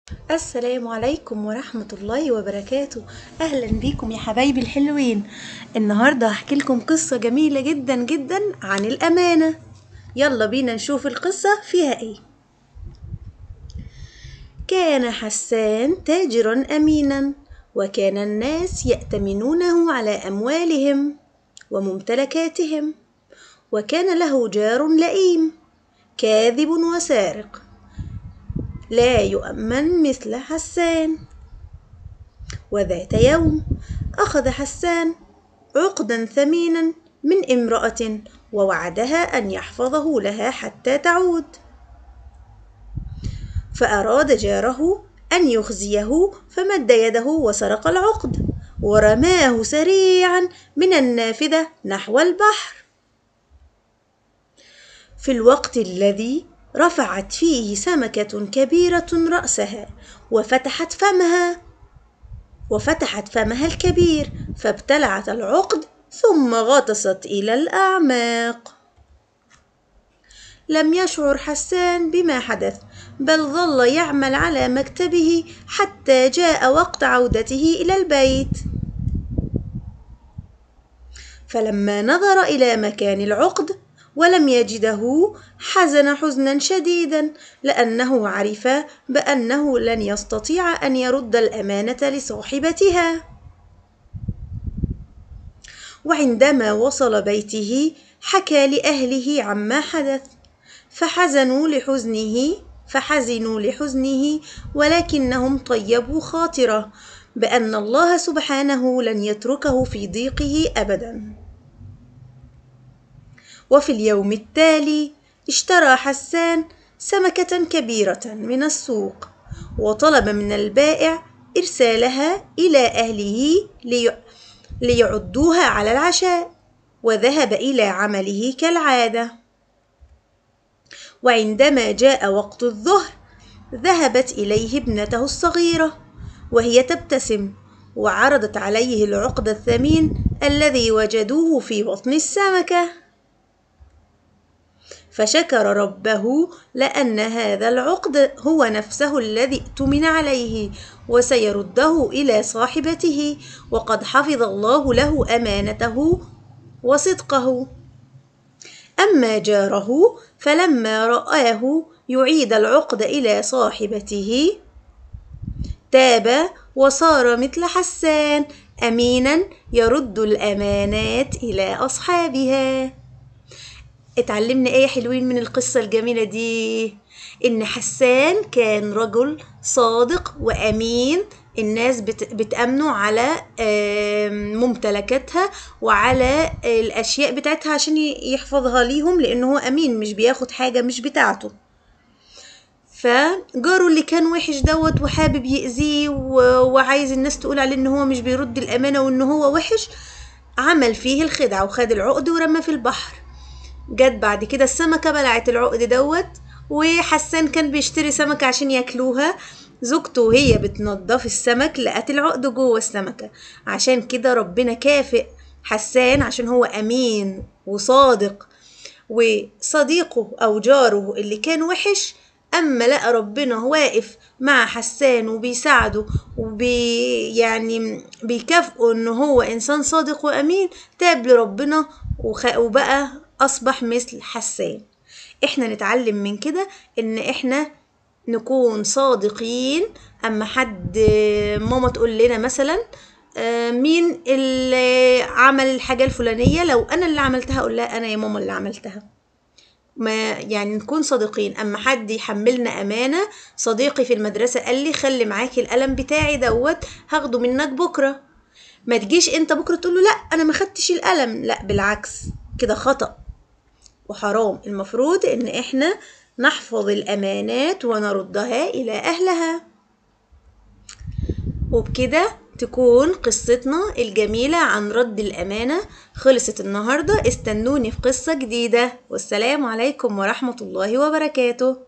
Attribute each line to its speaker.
Speaker 1: السلام عليكم ورحمة الله وبركاته أهلا بيكم يا حبايبي الحلوين النهاردة هحكي لكم قصة جميلة جدا جدا عن الأمانة يلا بينا نشوف القصة فيها ايه كان حسان تاجرا أمينا وكان الناس يأتمنونه على أموالهم وممتلكاتهم وكان له جار لئيم كاذب وسارق لا يؤمن مثل حسان وذات يوم أخذ حسان عقدا ثمينا من امرأة ووعدها أن يحفظه لها حتى تعود فأراد جاره أن يخزيه فمد يده وسرق العقد ورماه سريعا من النافذة نحو البحر في الوقت الذي رفعت فيه سمكة كبيرة رأسها وفتحت فمها وفتحت فمها الكبير فابتلعت العقد ثم غطست إلى الأعماق لم يشعر حسان بما حدث بل ظل يعمل على مكتبه حتى جاء وقت عودته إلى البيت فلما نظر إلى مكان العقد ولم يجده حزن حزنا شديدا لأنه عرف بأنه لن يستطيع أن يرد الأمانة لصاحبتها وعندما وصل بيته حكى لأهله عما حدث فحزنوا لحزنه فحزنوا لحزنه ولكنهم طيبوا خاطره بأن الله سبحانه لن يتركه في ضيقه أبدا وفي اليوم التالي اشترى حسان سمكة كبيرة من السوق وطلب من البائع إرسالها إلى أهله لي... ليعدوها على العشاء وذهب إلى عمله كالعادة وعندما جاء وقت الظهر ذهبت إليه ابنته الصغيرة وهي تبتسم وعرضت عليه العقد الثمين الذي وجدوه في بطن السمكه فشكر ربه لأن هذا العقد هو نفسه الذي اؤتمن عليه وسيرده إلى صاحبته وقد حفظ الله له أمانته وصدقه أما جاره فلما رآه يعيد العقد إلى صاحبته تاب وصار مثل حسان أمينا يرد الأمانات إلى أصحابها اتعلمنا ايه حلوين من القصة الجميلة دي ان حسان كان رجل صادق وامين الناس بت... بتأمنه على ممتلكاتها وعلى الاشياء بتاعتها عشان يحفظها ليهم لانه هو امين مش بياخد حاجة مش بتاعته فجاره اللي كان وحش دوت وحابب يأذيه و... وعايز الناس تقول عليه ان هو مش بيرد الامانة وان هو وحش عمل فيه الخدعة وخد العقد ورمى في البحر جت بعد كده السمكة بلعت العقد دوت وحسان كان بيشتري سمكة عشان ياكلوها زوجته وهي بتنضف السمك لقت العقد جوه السمكة عشان كده ربنا كافئ حسان عشان هو أمين وصادق وصديقه أو جاره اللي كان وحش أما لقى ربنا واقف مع حسان وبيساعده وبي يعني بيكافئه إن هو إنسان صادق وأمين تاب لربنا وخ... وبقى أصبح مثل حسان إحنا نتعلم من كده إن إحنا نكون صادقين أما حد ماما تقول لنا مثلا مين اللي عمل الحاجة الفلانية لو أنا اللي عملتها أقول لها أنا يا ماما اللي عملتها ما يعني نكون صادقين أما حد يحملنا أمانة صديقي في المدرسة قال لي خلي معاكي القلم بتاعي دوت هاخده منك بكرة ما تجيش انت بكرة تقول له لا أنا ما خدتش القلم لا بالعكس كده خطأ وحرام المفروض ان احنا نحفظ الامانات ونردها الى اهلها وبكده تكون قصتنا الجميلة عن رد الأمانة خلصت النهاردة استنوني في قصة جديدة والسلام عليكم ورحمة الله وبركاته